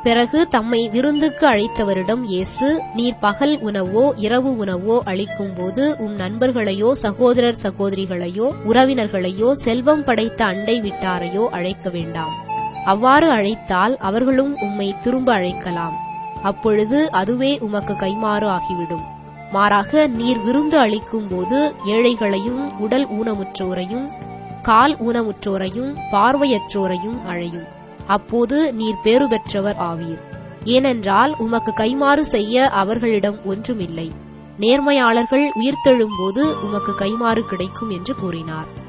பிறகு தம்மை விருந்துக்கு அழைத்தவரிடம் இயேசு நீர் பகல் உணவோ இரவு உணவோ அளிக்கும்போது உம் நண்பர்களையோ சகோதரர் சகோதரிகளையோ உறவினர்களையோ செல்வம் படைத்த அண்டை விட்டாரையோ அழைக்க வேண்டாம் அவ்வாறு அழைத்தால் அவர்களும் உம்மை திரும்ப அழைக்கலாம் அப்பொழுது அதுவே உமக்கு கைமாறு ஆகிவிடும் மாறாக நீர் விருந்து அளிக்கும்போது ஏழைகளையும் உடல் ஊனமுற்றோரையும் கால் ஊனமுற்றோரையும் பார்வையற்றோரையும் அழையும் அப்போது நீர் பேறு பெற்றவர் ஆவீர் ஏனென்றால் உமக்கு கைமாறு செய்ய அவர்களிடம் ஒன்றுமில்லை நேர்மையாளர்கள் உயிர்த்தெழும்போது உமக்கு கைமாறு கிடைக்கும் என்று கூறினார்